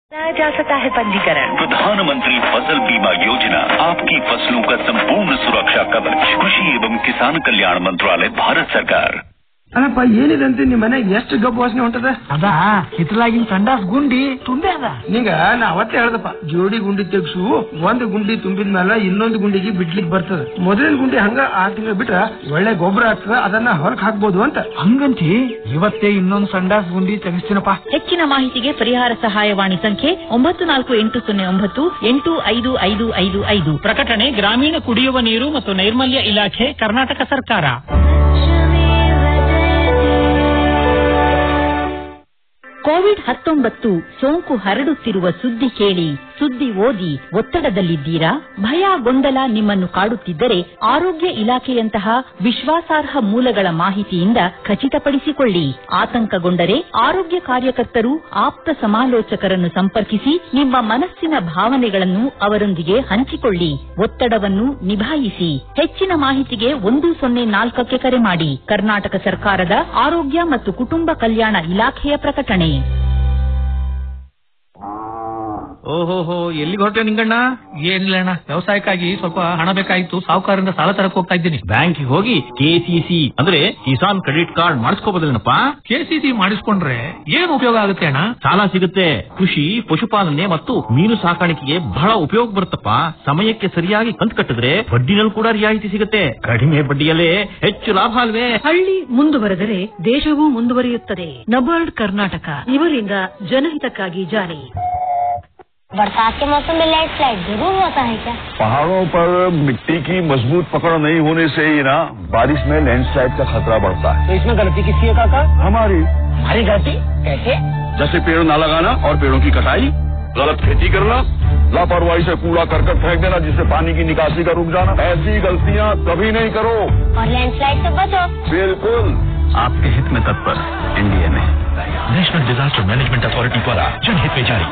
कराया जा सकता है पंजीकरण प्रधानमंत्री फसल बीमा योजना आपकी फसलों का संपूर्ण सुरक्षा कवच कृषि एवं किसान कल्याण मंत्रालय भारत सरकार ಅಲ್ಲಪ್ಪ ಏನಿದೆ ಅಂತ ನಿಮ್ ಮನೆ ಎಷ್ಟು ಗಬ್ಬು ವಾಸನೆ ಹೊಂಟದ ಅದ ಹಿತ್ತಲಾಗಿನ ಸಂಡಾಸ್ ಗುಂಡಿ ತುಂಬೆ ಅದ ನಿಂಗ ನಾ ಅವತ್ತೇ ಹೇಳ್ದಪ್ಪ ಜೋಡಿ ಗುಂಡಿ ತೆಗ್ಸು ಒಂದ್ ಗುಂಡಿ ತುಂಬಿದ್ಮೇಲೆ ಇನ್ನೊಂದು ಗುಂಡಿಗೆ ಬಿಡ್ಲಿಕ್ ಬರ್ತದ ಮೊದಲಿನ ಗುಂಡಿ ಹಂಗ ಆರ್ ತಿಂಗಳು ಬಿಟ್ರ ಒಳ್ಳೆ ಗೊಬ್ಬರ ಆಗ್ತದ ಅದನ್ನ ಹೊರಕ್ ಹಾಕ್ಬೋದು ಅಂತ ಹಂಗಂತಿ ಇವತ್ತೇ ಇನ್ನೊಂದ್ ಸಂಡಾಸ್ ಗುಂಡಿ ತೆಗಿಸ್ತೀನಪ್ಪ ಹೆಚ್ಚಿನ ಮಾಹಿತಿಗೆ ಪರಿಹಾರ ಸಹಾಯವಾಣಿ ಸಂಖ್ಯೆ ಒಂಬತ್ತು ನಾಲ್ಕು ಎಂಟು ಸೊನ್ನೆ ಒಂಬತ್ತು ಎಂಟು ಐದು ಐದು ಐದು ಐದು ಪ್ರಕಟಣೆ ಗ್ರಾಮೀಣ ಕುಡಿಯುವ ನೀರು ಮತ್ತು ನೈರ್ಮಲ್ಯ ಇಲಾಖೆ ಕರ್ನಾಟಕ ಸರ್ಕಾರ ಕೋವಿಡ್ ಹತ್ತೊಂಬತ್ತು ಸೋಂಕು ಹರಡುತ್ತಿರುವ ಸುದ್ದಿ ಕೇಳಿ ಸುದ್ದಿ ಓದಿ ಒತ್ತಡದಲ್ಲಿದ್ದೀರಾ ಭಯ ಗೊಂದಲ ನಿಮ್ಮನ್ನು ಕಾಡುತ್ತಿದ್ದರೆ ಆರೋಗ್ಯ ಇಲಾಖೆಯಂತಹ ವಿಶ್ವಾಸಾರ್ಹ ಮೂಲಗಳ ಮಾಹಿತಿಯಿಂದ ಖಚಿತಪಡಿಸಿಕೊಳ್ಳಿ ಆತಂಕಗೊಂಡರೆ ಆರೋಗ್ಯ ಕಾರ್ಯಕರ್ತರು ಆಪ್ತ ಸಮಾಲೋಚಕರನ್ನು ಸಂಪರ್ಕಿಸಿ ನಿಮ್ಮ ಮನಸ್ಸಿನ ಭಾವನೆಗಳನ್ನು ಅವರೊಂದಿಗೆ ಹಂಚಿಕೊಳ್ಳಿ ಒತ್ತಡವನ್ನು ನಿಭಾಯಿಸಿ ಹೆಚ್ಚಿನ ಮಾಹಿತಿಗೆ ಒಂದು ಸೊನ್ನೆ ನಾಲ್ಕಕ್ಕೆ ಕರೆ ಮಾಡಿ ಕರ್ನಾಟಕ ಸರ್ಕಾರದ ಆರೋಗ್ಯ ಮತ್ತು ಕುಟುಂಬ ಕಲ್ಯಾಣ ಇಲಾಖೆಯ ಪ್ರಕಟಣೆ ಓಹೋಹೋ ಎಲ್ಲಿಗೆ ಹೊರಟೆ ನಿಂಗಣ್ಣ ಏನಿಲ್ಲ ಅಣ್ಣ ವ್ಯವಸಾಯಕ್ಕಾಗಿ ಸ್ವಲ್ಪ ಹಣ ಬೇಕಾಗಿತ್ತು ಸಾಹುಕಾರರಿಂದ ಸಾಲ ತರಕ್ ಹೋಗ್ತಾ ಇದ್ದೀನಿ ಬ್ಯಾಂಕಿಗೆ ಹೋಗಿ ಕೆಸಿಸಿ ಅಂದ್ರೆ ಕಿಸಾನ್ ಕ್ರೆಡಿಟ್ ಕಾರ್ಡ್ ಮಾಡಿಸ್ಕೋಬೋದಲ್ಲೇನಪ್ಪ ಕೆಸಿಸಿ ಮಾಡಿಸ್ಕೊಂಡ್ರೆ ಏನ್ ಉಪಯೋಗ ಆಗುತ್ತೆ ಅಣ್ಣ ಸಾಲ ಸಿಗುತ್ತೆ ಕೃಷಿ ಪಶುಪಾಲನೆ ಮತ್ತು ಮೀನು ಸಾಕಾಣಿಕೆಗೆ ಬಹಳ ಉಪಯೋಗ ಬರುತ್ತಪ್ಪ ಸಮಯಕ್ಕೆ ಸರಿಯಾಗಿ ಕಂತು ಕಟ್ಟಿದ್ರೆ ಬಡ್ಡಿನಲ್ಲಿ ಕೂಡ ರಿಯಾಯಿತಿ ಸಿಗುತ್ತೆ ಕಡಿಮೆ ಬಡ್ಡಿಯಲ್ಲೇ ಹೆಚ್ಚು ಲಾಭ ಅಲ್ವೇ ಹಳ್ಳಿ ಮುಂದುವರೆದರೆ ದೇಶವೂ ಮುಂದುವರಿಯುತ್ತದೆ ನಬಾರ್ಡ್ ಕರ್ನಾಟಕ ಇವರಿಂದ ಜನಹಿತಕ್ಕಾಗಿ ಜಾರಿ बरसात के मौसम में लेट स्लाइड जरूर होता है क्या पहाड़ों पर मिट्टी की मजबूत पकड़ नहीं होने से ही ना बारिश में लैंडस्लाइड का खतरा बढ़ता है तो इसमें गलती किसकी है काका हमारी हमारी गलती कैसे जैसे पेड़ न लगाना और पेड़ों की कटाई गलत खेती करना लापरवाही से कूड़ा करकट फेंक देना जिससे पानी की निकासी का रुक जाना ऐसी गलतियाँ कभी नहीं करो और लैंडस्लाइड से बचो बिल्कुल आपके हित में तत्पर एनडीए में नेशनल डिजास्टर मैनेजमेंट अथॉरिटी द्वारा जनहित में जारी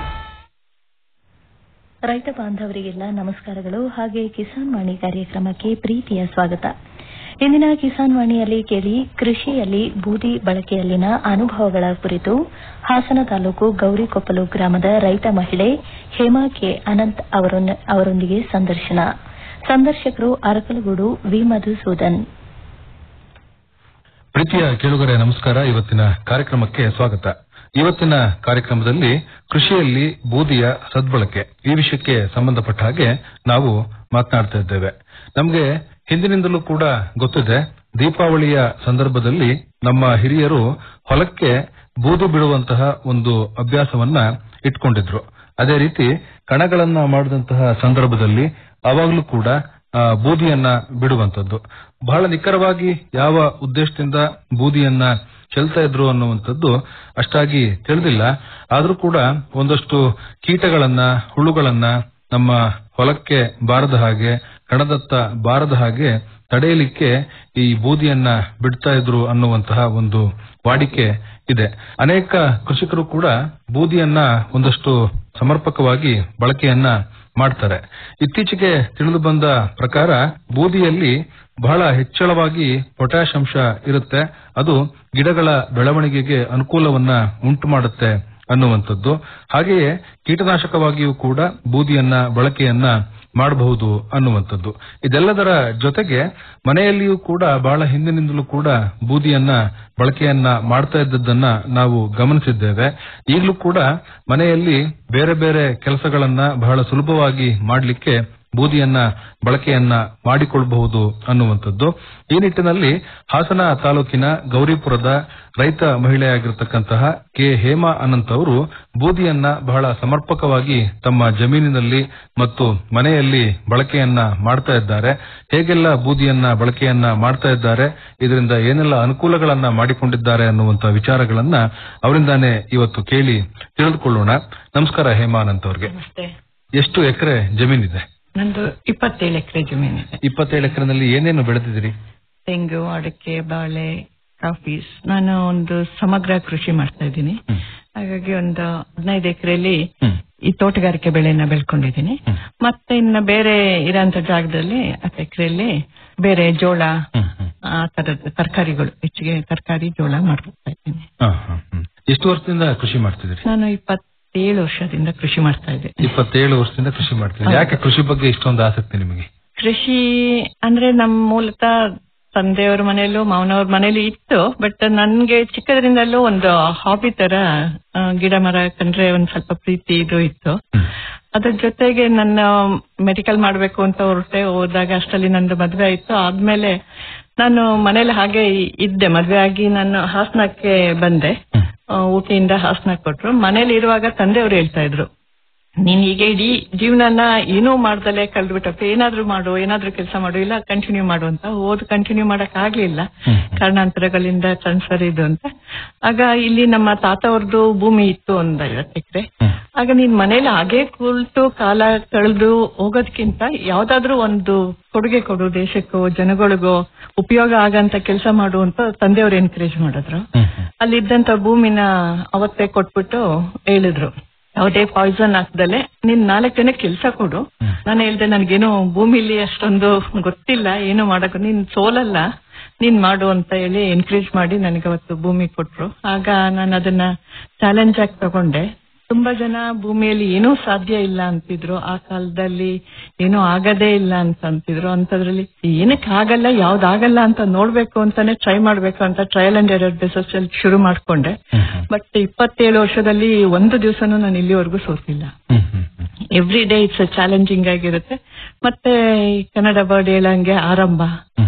ರೈತ ಬಾಂಧವರಿಗೆಲ್ಲ ನಮಸ್ಕಾರಗಳು ಹಾಗೆ ಕಿಸಾನ್ ವಾಣಿ ಕಾರ್ಯಕ್ರಮಕ್ಕೆ ಪ್ರೀತಿಯ ಸ್ವಾಗತ ಇಂದಿನ ಕಿಸಾನ್ ವಾಣಿಯಲ್ಲಿ ಕೇಳಿ ಕೃಷಿಯಲ್ಲಿ ಬೂದಿ ಬಳಕೆಯಲ್ಲಿನ ಅನುಭವಗಳ ಕುರಿತು ಹಾಸನ ತಾಲೂಕು ಗೌರಿಕೊಪ್ಪಲು ಗ್ರಾಮದ ರೈತ ಮಹಿಳೆ ಹೇಮಾ ಕೆ ಅನಂತ್ ಅವರೊನ್ನ- ಅವರೊಂದಿಗೆ ಸಂದರ್ಶನ ಸಂದರ್ಶಕರು ಅರಕಲಗೂಡು ವಿ ಮಧುಸೂದನ್ ಪ್ರೀತಿಯ ಕೇಳುಗರೆ ನಮಸ್ಕಾರ ಇವತ್ತಿನ ಕಾರ್ಯಕ್ರಮಕ್ಕೆ ಸ್ವಾಗತ ಇವತ್ತಿನ ಕಾರ್ಯಕ್ರಮದಲ್ಲಿ ಕೃಷಿಯಲ್ಲಿ ಬೂದಿಯ ಸದ್ಬಳಕೆ ಈ ವಿಷಯಕ್ಕೆ ಸಂಬಂಧಪಟ್ಟ ಹಾಗೆ ನಾವು ಮಾತನಾಡ್ತಾ ಇದ್ದೇವೆ ನಮಗೆ ಹಿಂದಿನಿಂದಲೂ ಕೂಡ ಗೊತ್ತಿದೆ ದೀಪಾವಳಿಯ ಸಂದರ್ಭದಲ್ಲಿ ನಮ್ಮ ಹಿರಿಯರು ಹೊಲಕ್ಕೆ ಬೂದಿ ಬಿಡುವಂತಹ ಒಂದು ಅಭ್ಯಾಸವನ್ನ ಇಟ್ಕೊಂಡಿದ್ರು ಅದೇ ರೀತಿ ಕಣಗಳನ್ನ ಮಾಡಿದಂತಹ ಸಂದರ್ಭದಲ್ಲಿ ಅವಾಗಲೂ ಕೂಡ ಆ, ಬೂದಿಯನ್ನ ಬಿಡುವಂತದ್ದು ಬಹಳ ನಿಖರವಾಗಿ ಯಾವ ಉದ್ದೇಶದಿಂದ ಬೂದಿಯನ್ನ ಚೆಲ್ತಾ ಇದ್ರು ಅನ್ನುವಂಥದ್ದು ಅಷ್ಟಾಗಿ ತಿಳಿದಿಲ್ಲ ಆದ್ರೂ ಕೂಡ ಒಂದಷ್ಟು ಕೀಟಗಳನ್ನ ಹುಳುಗಳನ್ನ ನಮ್ಮ ಹೊಲಕ್ಕೆ ಬಾರದ ಹಾಗೆ ಕಣದತ್ತ ಬಾರದ ಹಾಗೆ ತಡೆಯಲಿಕ್ಕೆ ಈ ಬೂದಿಯನ್ನ ಬಿಡ್ತಾ ಇದ್ರು ಅನ್ನುವಂತಹ ಒಂದು ವಾಡಿಕೆ ಇದೆ ಅನೇಕ ಕೃಷಿಕರು ಕೂಡ ಬೂದಿಯನ್ನ ಒಂದಷ್ಟು ಸಮರ್ಪಕವಾಗಿ ಬಳಕೆಯನ್ನ ಮಾಡ್ತಾರೆ ಇತ್ತೀಚೆಗೆ ತಿಳಿದು ಬಂದ ಪ್ರಕಾರ ಬೂದಿಯಲ್ಲಿ ಬಹಳ ಹೆಚ್ಚಳವಾಗಿ ಪೊಟ್ಯಾಶ್ ಅಂಶ ಇರುತ್ತೆ ಅದು ಗಿಡಗಳ ಬೆಳವಣಿಗೆಗೆ ಅನುಕೂಲವನ್ನ ಉಂಟು ಮಾಡುತ್ತೆ ಅನ್ನುವಂಥದ್ದು ಹಾಗೆಯೇ ಕೀಟನಾಶಕವಾಗಿಯೂ ಕೂಡ ಬೂದಿಯನ್ನ ಬಳಕೆಯನ್ನ ಮಾಡಬಹುದು ಅನ್ನುವಂಥದ್ದು ಇದೆಲ್ಲದರ ಜೊತೆಗೆ ಮನೆಯಲ್ಲಿಯೂ ಕೂಡ ಬಹಳ ಹಿಂದಿನಿಂದಲೂ ಕೂಡ ಬೂದಿಯನ್ನ ಬಳಕೆಯನ್ನ ಮಾಡ್ತಾ ಇದ್ದದ್ದನ್ನ ನಾವು ಗಮನಿಸಿದ್ದೇವೆ ಈಗಲೂ ಕೂಡ ಮನೆಯಲ್ಲಿ ಬೇರೆ ಬೇರೆ ಕೆಲಸಗಳನ್ನ ಬಹಳ ಸುಲಭವಾಗಿ ಮಾಡಲಿಕ್ಕೆ ಬೂದಿಯನ್ನ ಬಳಕೆಯನ್ನ ಮಾಡಿಕೊಳ್ಳಬಹುದು ಅನ್ನುವಂಥದ್ದು ಈ ನಿಟ್ಟಿನಲ್ಲಿ ಹಾಸನ ತಾಲೂಕಿನ ಗೌರಿಪುರದ ರೈತ ಮಹಿಳೆಯಾಗಿರ್ತಕ್ಕಂತಹ ಕೆ ಹೇಮಾ ಅನಂತ್ ಅವರು ಬೂದಿಯನ್ನ ಬಹಳ ಸಮರ್ಪಕವಾಗಿ ತಮ್ಮ ಜಮೀನಿನಲ್ಲಿ ಮತ್ತು ಮನೆಯಲ್ಲಿ ಬಳಕೆಯನ್ನ ಮಾಡ್ತಾ ಇದ್ದಾರೆ ಹೇಗೆಲ್ಲ ಬೂದಿಯನ್ನ ಬಳಕೆಯನ್ನ ಮಾಡ್ತಾ ಇದ್ದಾರೆ ಇದರಿಂದ ಏನೆಲ್ಲ ಅನುಕೂಲಗಳನ್ನ ಮಾಡಿಕೊಂಡಿದ್ದಾರೆ ಅನ್ನುವಂತ ವಿಚಾರಗಳನ್ನ ಅವರಿಂದಾನೇ ಇವತ್ತು ಕೇಳಿ ತಿಳಿದುಕೊಳ್ಳೋಣ ನಮಸ್ಕಾರ ಹೇಮಾ ಅನಂತ್ ಅವ್ರಿಗೆ ನಮಸ್ತೆ ಎಷ್ಟು ಎಕರೆ ಜಮೀನಿದೆ ನಂದು ಇಪ್ಪತ್ತೇಳು ಎಕರೆ ಜಮೀನಿದೆ ಇಪ್ಪತ್ತೇಳು ಎಕರೆನಲ್ಲಿ ಏನೇನು ಬೆಳೆದಿದ್ದೀರಿ ತೆಂಗು ಅಡಿಕೆ ಬಾಳೆ ಕಾಫಿ ನಾನು ಒಂದು ಸಮಗ್ರ ಕೃಷಿ ಮಾಡ್ತಾ ಇದ್ದೀನಿ ಹಾಗಾಗಿ ಒಂದು ಹದಿನೈದು ಎಕರೆಯಲ್ಲಿ ಈ ತೋಟಗಾರಿಕೆ ಬೆಳೆಯನ್ನ ಬೆಳ್ಕೊಂಡಿದ್ದೀನಿ ಮತ್ತೆ ಇನ್ನ ಬೇರೆ ಇರೋಂತ ಜಾಗದಲ್ಲಿ ಹತ್ತು ಎಕರೆಯಲ್ಲಿ ಬೇರೆ ಜೋಳ ಆ ತರದ ತರಕಾರಿಗಳು ಹೆಚ್ಚಿಗೆ ತರಕಾರಿ ಜೋಳ ಮಾಡ್ಕೊತಾ ಇದ್ದೀನಿ ಹ, ಹ, ಹ್ಮ್. ಎಷ್ಟು ವರ್ಷದಿಂದ ಕೃಷಿ ಮಾಡ್ತಿದ್ದೀರಿ ನಾನು ಇಪ್ಪತ್ತೇಳು ಇಪ್ಪತ್ತೇಳು ವರ್ಷದಿಂದ ಕೃಷಿ ಮಾಡ್ತಾ ಇದ್ದೆ ಇಪ್ಪತ್ತೇಳು ವರ್ಷದಿಂದ ಕೃಷಿ ಮಾಡ್ತೀವಿ ಯಾಕೆ ಕೃಷಿ ಬಗ್ಗೆ ಇಷ್ಟೊಂದು ಆಸಕ್ತಿ ನಿಮಗೆ ಕೃಷಿ ಅಂದ್ರೆ ನಮ್ ಮೂಲತಃ ತಂದೆಯವ್ರ ಮನೆಯಲ್ಲೂ ಮಾವನವ್ರ ಮನೇಲಿ ಇತ್ತು ಬಟ್ ನನ್ಗೆ ಚಿಕ್ಕದ್ರಿಂದಲೂ ಒಂದು ಹಾಬಿ ತರ ಆ, ಗಿಡ ಮರ ಕಂಡ್ರೆ ಒಂದ್ ಸ್ವಲ್ಪ ಪ್ರೀತಿ ಇದು ಇತ್ತು ಅದ್ರ ಜೊತೆಗೆ ನನ್ನ ಮೆಡಿಕಲ್ ಮಾಡ್ಬೇಕು ಅಂತ ಹೊರಟೆ ಹೋದಾಗ ಅಷ್ಟರಲ್ಲಿ ನಂದು ಮದ್ವೆ ಆಯ್ತು ಆದ್ಮೇಲೆ ನಾನು ಮನೇಲಿ ಹಾಗೆ ಇದ್ದೆ ಮದ್ವೆ ಆಗಿ ನಾನು ಹಾಸನಕ್ಕೆ ಬಂದೆ ಆ, ಊಟಿಯಿಂದ ಹಾಸನಕ್ಕೆ ಕೊಟ್ರು ಮನೇಲಿ ಇರುವಾಗ ತಂದೆಯವರು ಹೇಳ್ತಾ ಇದ್ರು ನೀನ್ ಈಗ ಇಡೀ ಜೀವನನ ಏನೂ ಮಾಡ್ದಲೆ ಕಳ್ದ್ಬಿಟ್ಟಪ್ಪ ಏನಾದ್ರೂ ಮಾಡು ಏನಾದ್ರೂ ಕೆಲಸ ಮಾಡು ಇಲ್ಲ ಕಂಟಿನ್ಯೂ ಮಾಡು ಅಂತ ಓದ್ ಕಂಟಿನ್ಯೂ ಮಾಡಕ್ ಆಗ್ಲಿಲ್ಲ ಕಾರಣಾಂತರಗಳಿಂದ ಟ್ರಾನ್ಸ್ಫರ್ ಇದು ಅಂತ ಆಗ ಇಲ್ಲಿ ನಮ್ಮ ತಾತ ಅವ್ರದ್ದು ಭೂಮಿ ಇತ್ತು ಒಂದ್ ಐವತ್ತು ಎಕರೆ ಆಗ ನೀನ್ ಮನೇಲಿ ಹಾಗೆ ಕೂಲ್ತು ಕಾಲ ಕಳೆದು ಹೋಗೋದಕ್ಕಿಂತ ಯಾವ್ದಾದ್ರೂ ಒಂದು ಕೊಡುಗೆ ಕೊಡು ದೇಶಕ್ಕೋ ಜನಗಳಿಗೋ ಉಪಯೋಗ ಆಗಂತ ಕೆಲಸ ಮಾಡು ಅಂತ ತಂದೆಯವ್ರು ಎನ್ಕರೇಜ್ ಮಾಡಿದ್ರು ಅಲ್ಲಿದ್ದಂತ ಭೂಮಿನ ಅವತ್ತೇ ಕೊಟ್ಬಿಟ್ಟು ಹೇಳಿದ್ರು ಯಾವುದೇ ಪಾಯ್ಸನ್ ಹಾಕ್ದಲೆ ನೀನ್ ನಾಲ್ಕು ಜನ ಕೆಲ್ಸ ಕೊಡು ನಾನು ಹೇಳ್ದೆ ನನ್ಗೇನು ಭೂಮಿಲಿ ಅಷ್ಟೊಂದು ಗೊತ್ತಿಲ್ಲ ಏನು ಮಾಡಕ್ ನೀನ್ ಸೋಲಲ್ಲ ನೀನ್ ಮಾಡು ಅಂತ ಹೇಳಿ ಎನ್ಕರೇಜ್ ಮಾಡಿ ನನಗೆ ಅವತ್ತು ಭೂಮಿ ಕೊಟ್ರು ಆಗ ನಾನು ಅದನ್ನ ಚಾಲೆಂಜ್ ಆಗಿ ತಗೊಂಡೆ ತುಂಬಾ ಜನ ಭೂಮಿಯಲ್ಲಿ ಏನೂ ಸಾಧ್ಯ ಇಲ್ಲ ಅಂತಿದ್ರು ಆ ಕಾಲದಲ್ಲಿ ಏನೂ ಆಗದೇ ಇಲ್ಲ ಅಂತ ಅಂತಿದ್ರು ಅಂತದ್ರಲ್ಲಿ ಏನಕ್ಕೆ ಆಗಲ್ಲ ಯಾವ್ದಾಗಲ್ಲ ಅಂತ ನೋಡ್ಬೇಕು ಅಂತಾನೆ ಟ್ರೈ ಮಾಡ್ಬೇಕು ಅಂತ ಟ್ರಯಲ್ ಅಂಡ್ ಎರರ್ ಬೇಸಸ್ ಅಲ್ಲಿ ಶುರು ಮಾಡ್ಕೊಂಡೆ ಬಟ್ ಇಪ್ಪತ್ತೇಳು ವರ್ಷದಲ್ಲಿ ಒಂದು ದಿವಸನೂ ನಾನು ಇಲ್ಲಿವರೆಗೂ ಸೋತಿಲ್ಲ ಎವ್ರಿ ಡೇ ಇಟ್ಸ್ ಚಾಲೆಂಜಿಂಗ್ ಆಗಿರುತ್ತೆ ಮತ್ತೆ ಈ ಕನ್ನಡ ವರ್ಡ್ ಹೇಳಂಗೆ ಆರಂಭ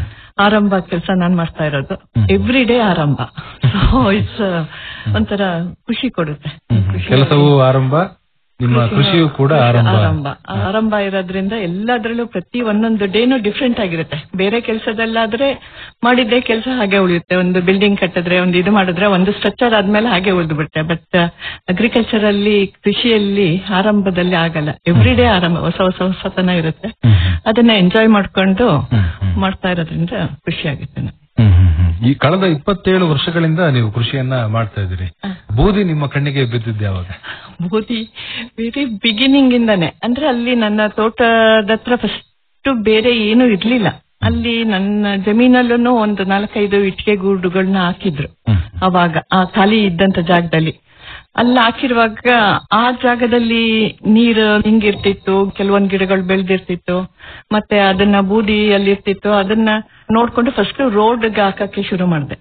ಆರಂಭ ಕೆಲಸ ನಾನ್ ಮಾಡ್ತಾ ಇರೋದು ಎವ್ರಿ ಡೇ ಆರಂಭ ಸೊ ಇಟ್ಸ್ ಒಂಥರ ಖುಷಿ ಕೊಡುತ್ತೆ ಕೆಲಸವೂ ಆರಂಭ ನಿಮ್ಮ ಕೃಷಿಯೂ ಕೂಡ ಆರಂಭ ಆರಂಭ ಆರಂಭ ಇರೋದ್ರಿಂದ ಎಲ್ಲದರಲ್ಲೂ ಪ್ರತಿ ಒಂದೊಂದು ಡೇನು ಡಿಫ್ರೆಂಟ್ ಆಗಿರುತ್ತೆ ಬೇರೆ ಕೆಲಸದಲ್ಲಾದ್ರೆ ಮಾಡಿದ್ದೇ ಕೆಲಸ ಹಾಗೆ ಉಳಿಯುತ್ತೆ ಒಂದು ಬಿಲ್ಡಿಂಗ್ ಕಟ್ಟಿದ್ರೆ ಒಂದು ಇದು ಮಾಡಿದ್ರೆ ಒಂದು ಸ್ಟ್ರಕ್ಚರ್ ಆದ್ಮೇಲೆ ಹಾಗೆ ಉಳಿದು ಬಿಡುತ್ತೆ ಬಟ್ ಅಗ್ರಿಕಲ್ಚರ್ ಅಲ್ಲಿ ಕೃಷಿಯಲ್ಲಿ ಆರಂಭದಲ್ಲಿ ಆಗಲ್ಲ ಎವ್ರಿ ಡೇ ಆರಂಭ ಹೊಸ ಹೊಸ ಹೊಸತನ ಇರುತ್ತೆ ಅದನ್ನ ಎಂಜಾಯ್ ಮಾಡ್ಕೊಂಡು ಮಾಡ್ತಾ ಇರೋದ್ರಿಂದ ಖುಷಿ ಆಗುತ್ತೆ ನನಗೆ. ಹ್ಮ್, ಹ್ಮ್, ಹ್ಮ್. ಈ ಕಳೆದ ಇಪ್ಪತ್ತೇಳು ವರ್ಷಗಳಿಂದ ನೀವು ಕೃಷಿಯನ್ನ ಮಾಡ್ತಾ ಇದ್ದೀರಿ ಬೂದಿ ನಿಮ್ಮ ಕಣ್ಣಿಗೆ ಬಿದ್ದಿದ್ದು ಯಾವಾಗ ಬೂದಿ ವೆರಿ ಬಿಗಿನಿಂಗ್ ಇಂದಾನೆ ಅಂದ್ರೆ ಅಲ್ಲಿ ನನ್ನ ತೋಟದ ಹತ್ರ ಫಸ್ಟ್ ಬೇರೆ ಏನು ಇರ್ಲಿಲ್ಲ ಅಲ್ಲಿ ನನ್ನ ಜಮೀನಲ್ಲೂ ಒಂದು ನಾಲ್ಕೈದು ಇಟ್ಟಿಗೆ ಗೂಡುಗಳನ್ನ ಹಾಕಿದ್ರು ಅವಾಗ ಆ ಖಾಲಿ ಇದ್ದಂತ ಜಾಗದಲ್ಲಿ ಅಲ್ಲಿ ಹಾಕಿರುವಾಗ ಆ ಜಾಗದಲ್ಲಿ ನೀರು ಹಿಂಗಿರ್ತಿತ್ತು ಕೆಲವೊಂದ್ ಗಿಡಗಳು ಬೆಳೆದಿರ್ತಿತ್ತು ಮತ್ತೆ ಅದನ್ನ ಬೂದಿ ಅಲ್ಲಿ ಇರ್ತಿತ್ತು ಅದನ್ನ ನೋಡ್ಕೊಂಡು ಫಸ್ಟ್ ರೋಡ್ಗೆ ಹಾಕಕ್ಕೆ ಶುರು ಮಾಡಿದೆ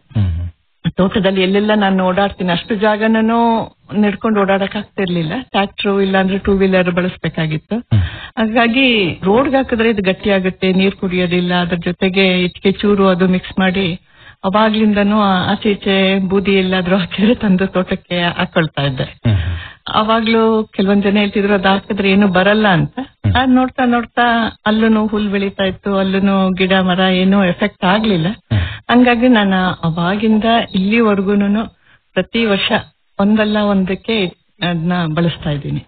ತೋಟದಲ್ಲಿ ಎಲ್ಲೆಲ್ಲ ನಾನು ಓಡಾಡ್ತೀನಿ ಅಷ್ಟು ಜಾಗನೂ ನಡ್ಕೊಂಡು ಓಡಾಡಕ್ ಆಗ್ತಿರ್ಲಿಲ್ಲ ಟ್ರ್ಯಾಕ್ಟ್ರು ಇಲ್ಲಾಂದ್ರೆ ಟೂ ವೀಲರ್ ಬಳಸ್ಬೇಕಾಗಿತ್ತು ಹಾಗಾಗಿ ರೋಡ್ಗೆ ಹಾಕಿದ್ರೆ ಇದು ಗಟ್ಟಿ ಆಗುತ್ತೆ ನೀರ್ ಕುಡಿಯೋದಿಲ್ಲ ಅದ್ರ ಜೊತೆಗೆ ಇಟ್ಕೆ ಚೂರು ಅದು ಮಿಕ್ಸ್ ಮಾಡಿ ಅವಾಗ್ಲಿಂದನೂ ಆಚೆ ಈಚೆ ಬೂದಿ ಎಲ್ಲಾದ್ರೂ ಹಾಕಿದ್ರೆ ತಂದು ತೋಟಕ್ಕೆ ಹಾಕೊಳ್ತಾ ಇದ್ದೆ ಅವಾಗ್ಲೂ ಕೆಲವೊಂದ್ ಜನ ಹೇಳ್ತಿದ್ರು ಅದ್ ಹಾಕಿದ್ರೆ ಏನು ಬರಲ್ಲ ಅಂತ ಅದ್ ನೋಡ್ತಾ ನೋಡ್ತಾ ಅಲ್ಲೂ ಹುಲ್ ಬೆಳೀತಾ ಇತ್ತು ಅಲ್ಲೂ ಗಿಡ ಮರ ಏನೂ ಎಫೆಕ್ಟ್ ಆಗ್ಲಿಲ್ಲ ಹಂಗಾಗಿ ನಾನು ಅವಾಗಿಂದ ಇಲ್ಲಿವರೆಗೂನು ಪ್ರತಿ ವರ್ಷ ಒಂದಲ್ಲ ಒಂದಕ್ಕೆ ಅದನ್ನ ಬಳಸ್ತಾ ಇದ್ದೀನಿ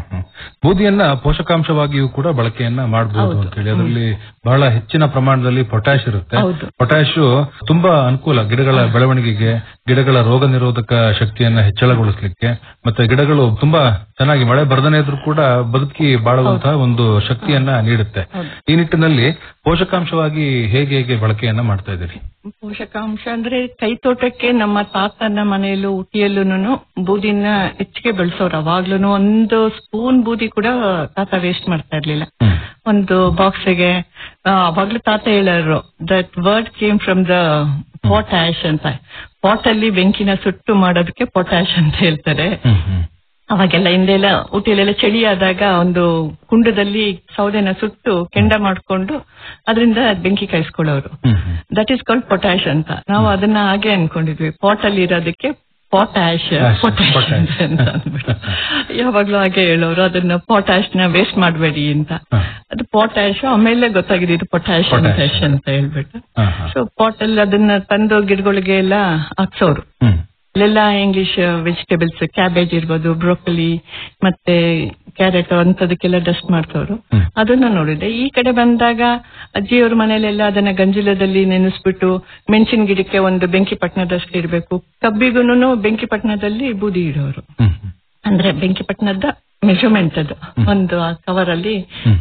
ಬೂದಿಯನ್ನ ಪೋಷಕಾಂಶವಾಗಿಯೂ ಕೂಡ ಬಳಕೆಯನ್ನ ಮಾಡಬಹುದು ಅಂತ ಹೇಳಿ ಅದರಲ್ಲಿ ಬಹಳ ಹೆಚ್ಚಿನ ಪ್ರಮಾಣದಲ್ಲಿ ಪೊಟ್ಯಾಶ್ ಇರುತ್ತೆ ಹೌದು. ಪೊಟ್ಯಾಶ್ ತುಂಬಾ ಅನುಕೂಲ ಗಿಡಗಳ ಬೆಳವಣಿಗೆಗೆ ಗಿಡಗಳ ರೋಗ ನಿರೋಧಕ ಶಕ್ತಿಯನ್ನ ಹೆಚ್ಚಳಗೊಳಿಸ್ಲಿಕ್ಕೆ ಮತ್ತೆ ಗಿಡಗಳು ತುಂಬಾ ಚೆನ್ನಾಗಿ ಮಳೆ ಬರ್ದನೇ ಇದ್ರೂ ಕೂಡ ಬದುಕಿ ಬಾಳುವಂತಹ ಒಂದು ಶಕ್ತಿಯನ್ನ ನೀಡುತ್ತೆ ಈ ನಿಟ್ಟಿನಲ್ಲಿ ಪೋಷಕಾಂಶವಾಗಿ ಹೇಗೆ ಹೇಗೆ ಬಳಕೆಯನ್ನ ಮಾಡ್ತಾ ಇದ್ದೀರಿ ಪೋಷಕಾಂಶ ಅಂದ್ರೆ ಕೈ ತೋಟಕ್ಕೆ ನಮ್ಮ ತಾತನ ಮನೆಯಲ್ಲೂ ಉಟಿಯಲ್ಲೂ ಬೂದಿನ ಹೆಚ್ಚಿಗೆ ಬೆಳೆಸೋರು ಅವಾಗ್ಲೂ ಒಂದು ಸ್ಪೂನ್ ಬೂದಿ ಕೂಡ ತಾತ ವೇಸ್ಟ್ ಮಾಡ್ತಾ ಇರ್ಲಿಲ್ಲ ಒಂದು ಬಾಕ್ಸ್ಗೆ ಅವಾಗ್ಲೂ ತಾತ ಹೇಳೋರು that word came from the potash ಅಂತ ಪಾಟ್ ಅಲ್ಲಿ ಬೆಂಕಿನ ಸುಟ್ಟು ಮಾಡೋದಕ್ಕೆ ಪೊಟ್ಯಾಶ್ ಅಂತ ಹೇಳ್ತಾರೆ ಅವಾಗೆಲ್ಲ ಹಿಂದೆಲ್ಲ ಊಟಿಯಲ್ಲೆಲ್ಲ ಚಳಿ ಆದಾಗ ಒಂದು ಕುಂಡದಲ್ಲಿ ಸೌದೆನ ಸುಟ್ಟು ಕೆಂಡ ಮಾಡ್ಕೊಂಡು ಅದರಿಂದ ಬೆಂಕಿ ಕಾಯಿಸ್ಕೊಳ್ಳೋರು ದಟ್ ಈಸ್ ಕಾಲ್ಡ್ ಪೊಟ್ಯಾಶ್ ಅಂತ ನಾವು ಅದನ್ನ ಹಾಗೆ ಅನ್ಕೊಂಡಿದ್ವಿ ಪಾಟ್ ಅಲ್ಲಿ ಇರೋದಕ್ಕೆ ಪೊಟ್ಯಾಶ್ ಪೊಟ್ಯಾಶ್ ಅಂತ ಅಂದ್ಬಿಟ್ಟು ಯಾವಾಗ್ಲೂ ಹಾಗೆ ಹೇಳೋರು ಅದನ್ನ ಪೊಟ್ಯಾಶ್ ನ ವೇಸ್ಟ್ ಮಾಡಬೇಡಿ ಅಂತ ಅದು ಪೊಟ್ಯಾಶ್ ಆಮೇಲೆ ಗೊತ್ತಾಗಿದೆ ಇದು ಪೊಟ್ಯಾಶ್ ಪೊಟ್ಯಾಶ್ ಅಂತ ಹೇಳ್ಬಿಟ್ಟು ಸೊ ಪಾಟ್ ಅಲ್ಲಿ ಅದನ್ನ ತಂದು ಗಿಡಗಳಿಗೆ ಎಲ್ಲ ಹಾಕ್ಸೋರು ಅಲ್ಲೆಲ್ಲ ಇಂಗ್ಲಿಷ್ ವೆಜಿಟೇಬಲ್ಸ್ ಕ್ಯಾಬೇಜ್ ಇರ್ಬೋದು ಬ್ರೋಕೊಲಿ ಮತ್ತೆ ಕ್ಯಾರೆಟ್ ಅಂತದಕ್ಕೆಲ್ಲ ಡಸ್ಟ್ ಮಾಡ್ತವ್ರು ಅದನ್ನ ನೋಡಿದೆ ಈ ಕಡೆ ಬಂದಾಗ ಅಜ್ಜಿಯವ್ರ ಮನೇಲೆಲ್ಲ ಅದನ್ನ ಗಂಜಿಲದಲ್ಲಿ ನೆನೆಸ್ಬಿಟ್ಟು ಮೆಣಸಿನ ಗಿಡಕ್ಕೆ ಒಂದು ಬೆಂಕಿ ಪಟ್ಟಣದಷ್ಟು ಇರಬೇಕು ಕಬ್ಬಿಗೂನು ಬೆಂಕಿ ಪಟ್ಟಣದಲ್ಲಿ ಬೂದಿ ಇಡೋರು ಅಂದ್ರೆ ಬೆಂಕಿ ಪಟ್ಟಣದ ಮೆಜರ್ಮೆಂಟ್ ಅದು ಒಂದು ಕವರ್ ಅಲ್ಲಿ